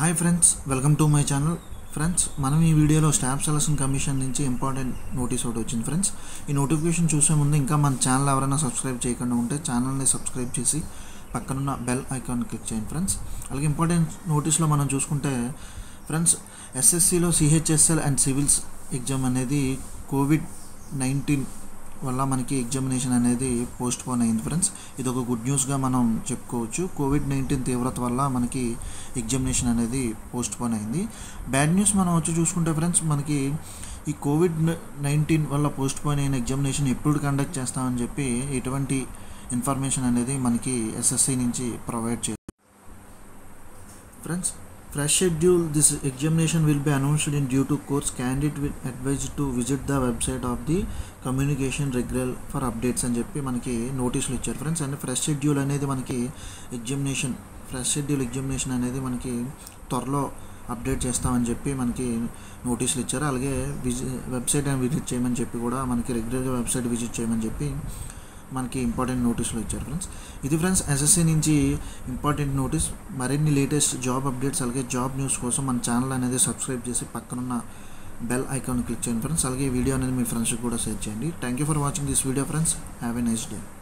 hi friends welcome to my channel friends మనం ఈ వీడియోలో స్టాఫ్ సెలక్షన్ కమిషన్ నుంచి ఇంపార్టెంట్ నోటీస్ ఒకటి వచ్చింది ఫ్రెండ్స్ ఈ నోటిఫికేషన్ చూసే ముందు ఇంకా మన ఛానల్ ఎవరైనా సబ్స్క్రైబ్ చేయకుండా ఉంటే ఛానల్ని సబ్స్క్రైబ్ చేసి పక్కనున్న బెల్ ఐకాన్ క్లిక్ చేయండి ఫ్రెండ్స్ అలాగే ఇంపార్టెంట్ నోటీస్లో మనం చూసుకుంటే ఫ్రెండ్స్ ఎస్ఎస్సిలో సిహెచ్ఎస్ఎల్ అండ్ సివిల్స్ ఎగ్జామ్ అనేది కోవిడ్ నైన్టీన్ వల్ల మనకి ఎగ్జామినేషన్ అనేది పోస్ట్ పోన్ అయింది ఫ్రెండ్స్ ఇది ఒక గుడ్ న్యూస్గా మనం చెప్పుకోవచ్చు కోవిడ్ నైన్టీన్ తీవ్రత వల్ల మనకి ఎగ్జామినేషన్ అనేది పోస్ట్ పోన్ అయింది బ్యాడ్ న్యూస్ మనం వచ్చి చూసుకుంటే ఫ్రెండ్స్ మనకి ఈ కోవిడ్ నైన్టీన్ వల్ల పోస్ట్ పోన్ అయిన ఎగ్జామినేషన్ ఎప్పుడు కండక్ట్ చేస్తామని చెప్పి ఎటువంటి ఇన్ఫర్మేషన్ అనేది మనకి ఎస్ఎస్సి నుంచి ప్రొవైడ్ చేయాలి friends fresh schedule this examination will be announced in due to course candidate will advised to visit the website of the communication regular for updates అని చెప్పి మనకి నోటీసులు ఇచ్చారు ఫ్రెండ్స్ అండ్ ఫ్రెష్ షెడ్యూల్ అనేది మనకి examination fresh schedule examination అనేది మనకి త్వరలో అప్డేట్ చేస్తామని చెప్పి మనకి నోటీసులు ఇచ్చారు అలాగే విజి వెబ్సైట్ విజిట్ చేయమని చెప్పి కూడా మనకి రెగ్యులర్గా వెబ్సైట్ విజిట్ చేయమని చెప్పి మనకి ఇంపార్టెంట్ నోటీసులు ఇచ్చారు ఫ్రెండ్స్ ఇది ఫ్రెండ్స్ ఎస్ఎస్సి నుంచి ఇంపార్టెంట్ నోటీస్ మరిన్ని లేటెస్ట్ జాబ్ అప్డేట్స్ అలాగే జాబ్ న్యూస్ కోసం మన ఛానల్ అనేది సబ్స్క్రైబ్ చేసి పక్కనున్న బెల్ ఐకాన్ క్లిక్ చేయండి ఫ్రెండ్స్ అలాగే ఈ వీడియో అనేది మీ ఫ్రెండ్స్కి కూడా షేర్ చేయండి thank you for watching this video friends have a nice day